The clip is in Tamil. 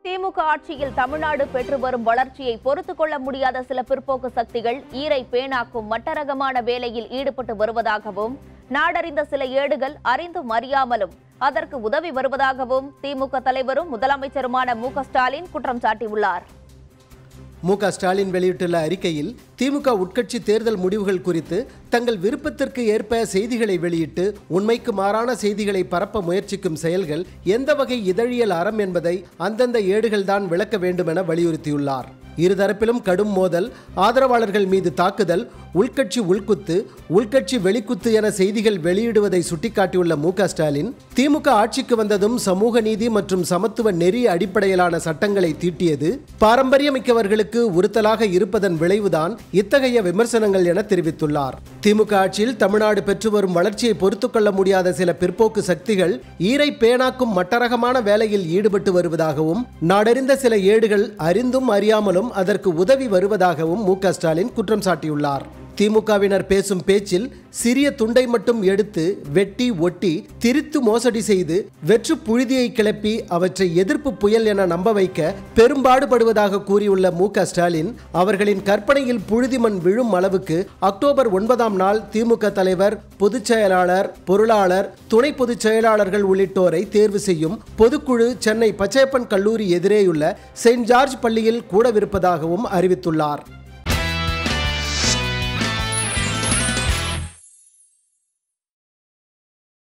திமுக ஆட்சியில் தமிழ்நாடு பெற்று வரும் வளர்ச்சியை பொறுத்துக் கொள்ள முடியாத சில பிற்போக்கு சக்திகள் ஈரை பேணாக்கும் மட்டரகமான வேலையில் ஈடுபட்டு வருவதாகவும் நாடறிந்த சில ஏடுகள் அறிந்தும் அறியாமலும் அதற்கு உதவி வருவதாகவும் திமுக தலைவரும் முதலமைச்சருமான மு க ஸ்டாலின் குற்றம் சாட்டியுள்ளார் மு க ஸ்டாலின் வெளியிட்டுள்ள அறிக்கையில் திமுக உட்கட்சி தேர்தல் முடிவுகள் குறித்து தங்கள் விருப்பத்திற்கு ஏற்ப செய்திகளை வெளியிட்டு உண்மைக்கு மாறான செய்திகளை பரப்ப முயற்சிக்கும் செயல்கள் எந்த வகை இதழியல் அறம் என்பதை அந்தந்த ஏடுகள்தான் விளக்க வேண்டும் என வலியுறுத்தியுள்ளார் இருதரப்பிலும் கடும் மோதல் ஆதரவாளர்கள் மீது தாக்குதல் உள்கட்சி உள்குத்து உள்கட்சி வெளிக்குத்து என செய்திகள் வெளியிடுவதை சுட்டிக்காட்டியுள்ள மு க ஸ்டாலின் திமுக ஆட்சிக்கு வந்ததும் சமூக நீதி மற்றும் சமத்துவ நெறி அடிப்படையிலான சட்டங்களை தீட்டியது பாரம்பரியமிக்கவர்களுக்கு உறுத்தலாக இருப்பதன் விளைவுதான் இத்தகைய விமர்சனங்கள் என தெரிவித்துள்ளார் திமுக ஆட்சியில் தமிழ்நாடு பெற்று வரும் வளர்ச்சியை பொறுத்துக் கொள்ள முடியாத சில பிற்போக்கு சக்திகள் ஈரை பேணாக்கும் மட்டரகமான வேலையில் ஈடுபட்டு வருவதாகவும் நாடறிந்த சில ஏடுகள் அறிந்தும் அறியாமலும் அதற்கு உதவி வருவதாகவும் மு க ஸ்டாலின் குற்றம் சாட்டியுள்ளார் திமுகவினர் பேசும் பேச்சில் சிறிய துண்டை மட்டும் எடுத்து வெட்டி ஒட்டி திரித்து மோசடி செய்து வெற்று புழுதியை கிளப்பி அவற்றை எதிர்ப்பு புயல் என நம்ப வைக்க பெரும்பாடுபடுவதாக கூறியுள்ள மு க ஸ்டாலின் அவர்களின் கற்பனையில் புழுதி மண் விழும் அளவுக்கு அக்டோபர் ஒன்பதாம் நாள் திமுக தலைவர் பொதுச் செயலாளர் பொருளாளர் துணை பொதுச் செயலாளர்கள் உள்ளிட்டோரை தேர்வு செய்யும் பொதுக்குழு சென்னை பச்சையப்பன் கல்லூரி எதிரேயுள்ள செயின்ட் ஜார்ஜ் பள்ளியில் கூடவிருப்பதாகவும் அறிவித்துள்ளார்